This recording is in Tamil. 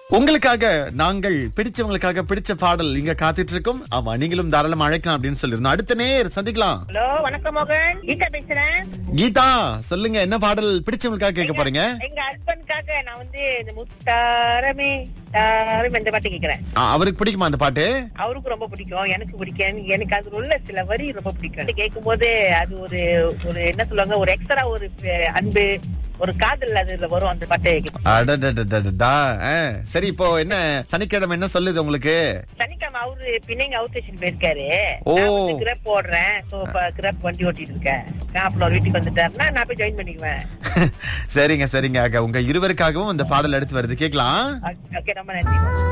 உங்களுக்காக நாங்கள் பிடிச்சவங்களுக்காக பிடிச்ச பாடல் இங்க காத்துட்டு இருக்கோம் ஆமா நீங்களும் தாராளமா அழைக்கலாம் அப்படின்னு சொல்லிருந்தோம் அடுத்த நேர் சந்திக்கலாம் ஹலோ வணக்கம் மோகன் கீதா பேசுறேன் கீதா சொல்லுங்க என்ன பாடல் பிடிச்சவங்களுக்காக கேட்க போறீங்க எங்க ஹஸ்பண்ட்காக நான் வந்து இந்த முத்தாரமே தாரம் இந்த பாட்டு கேக்குறேன் ஆ, அவருக்கு பிடிக்குமா அந்த பாட்டு அவருக்கு ரொம்ப பிடிக்கும் எனக்கு பிடிக்கும் எனக்கு அது உள்ள சில வரி ரொம்ப பிடிக்கும் கேட்கும் போது அது ஒரு ஒரு என்ன சொல்லுவாங்க ஒரு எக்ஸ்ட்ரா ஒரு அஹ், அன்பு ஒரு காதல் அதுல வரும் அந்த பாட்டு கேட்கும். அடடடடடடா. ஆ, சரி இப்போ என்ன சனிக்கிழமை என்ன சொல்லுது உங்களுக்கு சனிக்கிழமை அவரு பின்னைங்க அவுட் ஸ்டேஷன் போயிருக்காரு ஓ. நான் கிரப் போடுறேன் சோ கிரப் வண்டி ஓட்டிட்டு இருக்கேன் காப்பில் வீட்டுக்கு வந்துட்டாருன்னா நான் போய் ஜாயின் பண்ணிக்குவேன் சரிங்க சரிங்க ஆக உங்க இருவருக்காகவும் அந்த பாடல் எடுத்து வருது கேக்கலாம் ஓகே ரொம்ப நன்றி